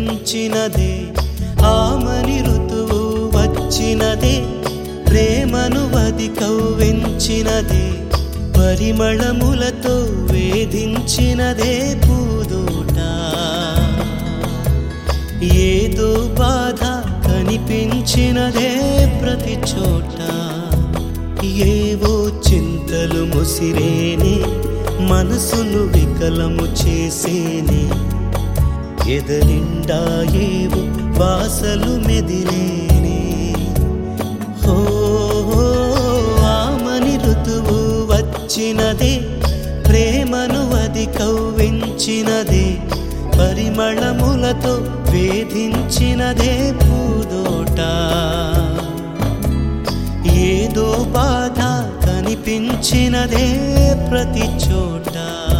కనిపించినదే ఆమని ఋతువు వచ్చినదే ప్రేమను వది కవ్వించినదే పరిమళములతో వేధించినదే పూదోట ఏదో బాధ కనిపించినదే ప్రతి చోట ఏవో చింతలు ముసిరేనే మనసును వికలము చేసేనే ఎదనిండా ఏవో బాసలు మెదిలేనే హో ఆమని ఋతువు వచ్చినదే ప్రేమను అది కవ్వించినదే పరిమళములతో వేధించినదే పూదోట ఏదో బాధ కనిపించినదే ప్రతి చోట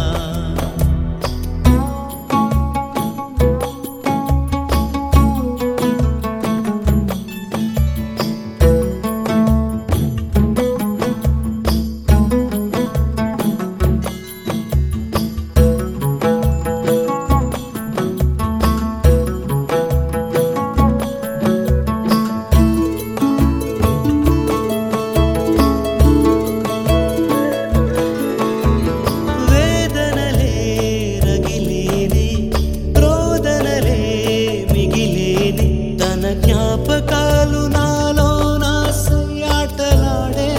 వేదనలే రగిలేని రోదనలే మిగిలేని తన జ్ఞాపకాలు నాలో నాసయాటలాడే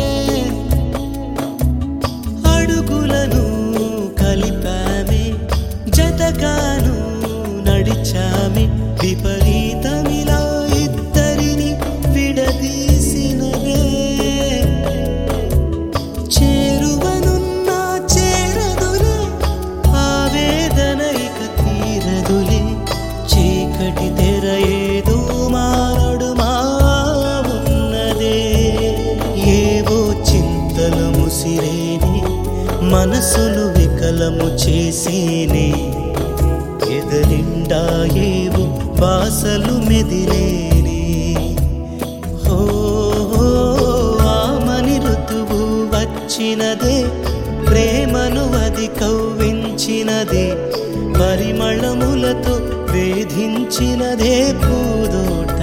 అడుగులను కలిపామే జతగాను నడిచామే విపరీతమిలా ఇద్దరిని విడదీసినదే చేరువనున్నా చేరదులే ఆవేదన ఇక తీరదులే చీకటి తెర ఏదో మారడు ఉన్నదే ఏవో చింతలు ముసిరేని మనసును వికలము చేసేనే ఎదరిండా ఏవో బాసలు మెదిలేనే హో ఆమని ఋతువు వచ్చినదే ప్రేమను అది కవ్వించినదే పరిమళములతో వేధించినదే పూదోట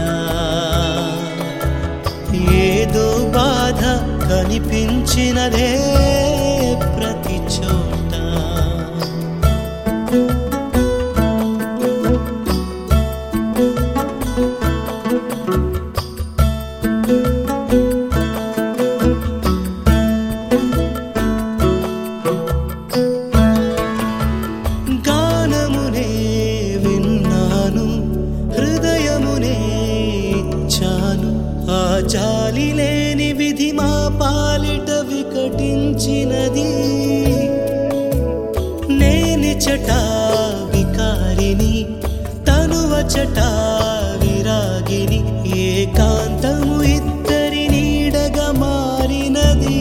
ఏదో బాధ కనిపించినదే ప్రతి చోట గానమునే విన్నాను హృదయమునే ఇచ్చాను ఆ జాలి లేని విధి మా పాలిట వికటించినది నేనిచట వికారిని తనువచట విరాగిని ఏకాంతము ఇద్దరి నీడగా మారినది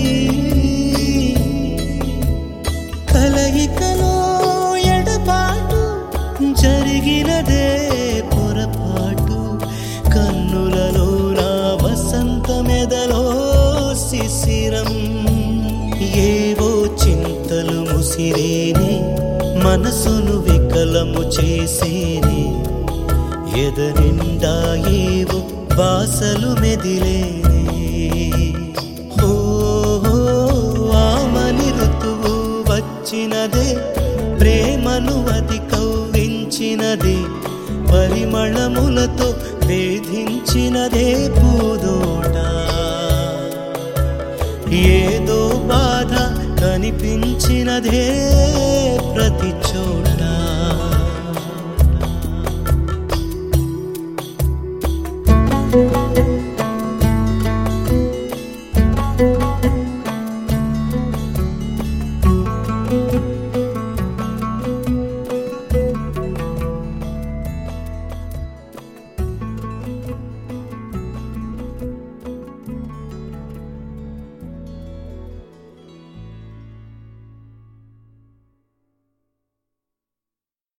కలయికలో ఎడబాటు జరిగినదే పొరపాటు కన్నులలో నా వసంతమెదలో శిశిరం ఏవో చింతలు ముసిరేనే మనసును వికలము చేసేనే ఎదనిండా ఏవో బాసలు మెదిలేనే హో ఆమని ఋతువు వచ్చినదే ప్రేమను అది కవ్వించినదే పరిమళములతో వేధించినదే పూదోట ఏదో బాధ కనిపించినదే ప్రతి